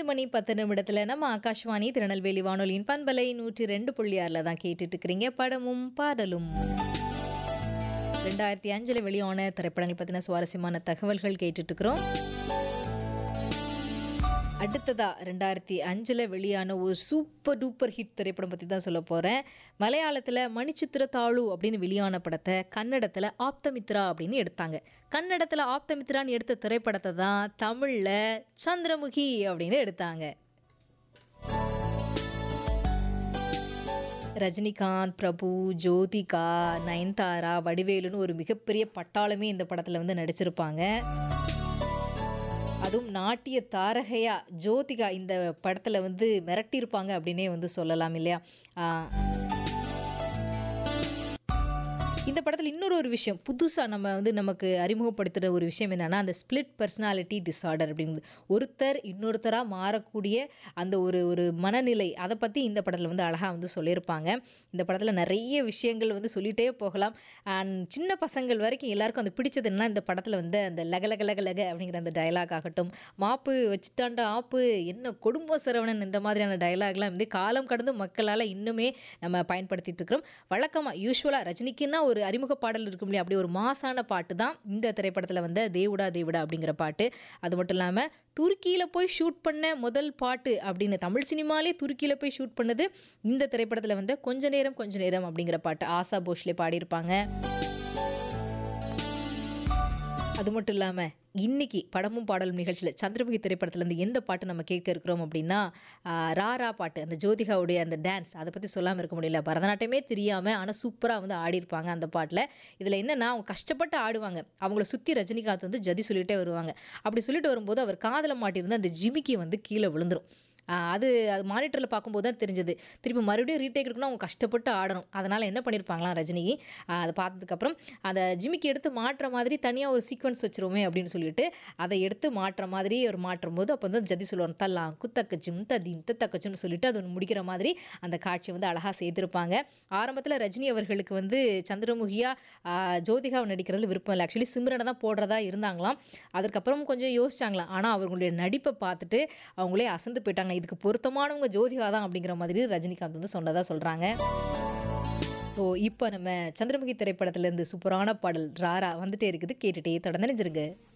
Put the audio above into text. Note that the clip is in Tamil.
மணி பத்து நிமிடத்தில் நம்ம ஆகாஷ்வாணி திருநெல்வேலி வானொலியின் பண்பலை நூற்றி ரெண்டு புள்ளி ஆறில் தான் கேட்டுட்டு இருக்கிறீங்க படமும் பாடலும் ரெண்டாயிரத்தி அஞ்சில் வெளியான திரைப்படங்கள் பற்றின சுவாரஸ்யமான தகவல்கள் கேட்டுட்டு இருக்கிறோம் அடுத்ததா ரெண்டாயிரத்தி அஞ்சில் வெளியான ஒரு சூப்பர் டூப்பர் ஹிட் திரைப்படம் பற்றி தான் சொல்ல போகிறேன் மலையாளத்தில் மணிச்சித்திர தாளு அப்படின்னு வெளியான படத்தை கன்னடத்தில் ஆப்தமித்ரா அப்படின்னு எடுத்தாங்க கன்னடத்தில் ஆப்தமித்ரான்னு எடுத்த திரைப்படத்தை தான் தமிழில் சந்திரமுகி அப்படின்னு எடுத்தாங்க ரஜினிகாந்த் பிரபு ஜோதிகா நயன்தாரா வடிவேலுன்னு ஒரு மிகப்பெரிய பட்டாளமே இந்த படத்தில் வந்து நடிச்சிருப்பாங்க அதுவும் நாட்டிய தாரகையா ஜோதிகா இந்த படத்தில் வந்து மிரட்டியிருப்பாங்க அப்படின்னே வந்து சொல்லலாம் இல்லையா ஆஹ் இந்த படத்தில் இன்னொரு ஒரு விஷயம் புதுசாக நம்ம வந்து நமக்கு அறிமுகப்படுத்துகிற ஒரு விஷயம் என்னென்னா அந்த ஸ்பிளிட் பர்சனாலிட்டி டிஸார்டர் அப்படிங்கிறது ஒருத்தர் இன்னொருத்தராக மாறக்கூடிய அந்த ஒரு ஒரு மனநிலை அதை பற்றி இந்த படத்தில் வந்து அழகாக வந்து சொல்லியிருப்பாங்க இந்த படத்தில் நிறைய விஷயங்கள் வந்து சொல்லிகிட்டே போகலாம் அண்ட் சின்ன பசங்கள் வரைக்கும் எல்லாருக்கும் அந்த பிடிச்சது என்னன்னா இந்த படத்தில் வந்து அந்த லக லக லக லக அப்படிங்கிற அந்த டயலாக் ஆகட்டும் மாப்பு வச்சுட்டாண்டா ஆப்பு என்ன குடும்ப சரவணன் இந்த மாதிரியான டயலாக்லாம் வந்து காலம் கடந்து மக்களால் இன்னுமே நம்ம பயன்படுத்திட்டு இருக்கிறோம் வழக்கமாக யூஸ்வலாக ரஜினிக்குன்னா ஒரு அறிமுக பாடல் இருக்கும் இல்லையா அப்படி ஒரு மாசான பாட்டு தான் இந்த திரைப்படத்தில் வந்த தேவுடா தேவுடா அப்படிங்கிற பாட்டு அது மட்டும் இல்லாமல் துருக்கியில் போய் ஷூட் பண்ண முதல் பாட்டு அப்படின்னு தமிழ் சினிமாலே துருக்கியில் போய் ஷூட் பண்ணது இந்த திரைப்படத்தில் வந்து கொஞ்ச நேரம் கொஞ்ச நேரம் அப்படிங்கிற பாட்டு ஆசா போஸ்லே பாடியிருப்பாங்க அது மட்டும் இல்லாமல் இன்னைக்கு படமும் பாடலும் நிகழ்ச்சியில் சந்திரமுகி திரைப்படத்துலேருந்து எந்த பாட்டு நம்ம கேட்க இருக்கிறோம் அப்படின்னா ஆஹ், ராரா பாட்டு அந்த ஜோதிகாவுடைய அந்த டான்ஸ் அதை பற்றி சொல்லாமல் இருக்க முடியல பரதநாட்டியமே தெரியாமல் ஆனால் சூப்பராக வந்து ஆடிருப்பாங்க அந்த பாட்டில் இதில் என்னென்னா அவங்க கஷ்டப்பட்டு ஆடுவாங்க அவங்கள சுற்றி ரஜினிகாந்த் வந்து ஜதி சொல்லிகிட்டே வருவாங்க அப்படி சொல்லிட்டு வரும்போது அவர் காதில் மாட்டியிருந்த அந்த ஜிமிக்கி வந்து கீழே விழுந்துரும் ஆஹ் அது அது மானிட்டரில் பார்க்கும்போது தான் தெரிஞ்சது திருப்பி மறுபடியும் ரீடேக் எடுக்கணும் அவங்க கஷ்டப்பட்டு ஆடணும் அதனால் என்ன பண்ணியிருப்பாங்களாம் ரஜினி ஆஹ் அதை பார்த்ததுக்கப்புறம் அந்த ஜிமிக்கி எடுத்து மாட்டுற மாதிரி தனியாக ஒரு சீக்வன்ஸ் வச்சிருவோமே அப்படின்னு சொல்லிட்டு அதை எடுத்து மாட்டுற மாதிரி ஒரு மாற்றும் போது அப்போ வந்து ஜதி சொல்லுவாங்க தல்லாம் குத்தக்கச்சும் ததின் தக்கச்சும்னு சொல்லிட்டு அது ஒன்று முடிக்கிற மாதிரி அந்த காட்சி வந்து அழகாக செய்திருப்பாங்க ஆரம்பத்தில் ரஜினி அவர்களுக்கு வந்து சந்திரமுகியா ஆஹ் ஜோதிகாவை நடிக்கிறதுல விருப்பம் இல்லை ஆக்சுவலி சிம்ரனை தான் போடுறதா இருந்தாங்களாம் அதுக்கப்புறம் கொஞ்சம் யோசிச்சாங்களாம் ஆனால் அவர்களுடைய நடிப்பை பார்த்துட்டு அவங்களே அசந்து போயிட்டாங்க இதுக்கு பொருத்தமானவங்க ஜோதிகா தான் அப்படிங்கிற மாதிரி ரஜினிகாந்த் வந்து சொன்னதாக சொல்கிறாங்க ஸோ இப்போ நம்ம சந்திரமுகி திரைப்படத்திலேருந்து சூப்பரான பாடல் ராரா வந்துட்டே இருக்குது கேட்டுட்டே தொடர்ந்து நினைச்சிருங்க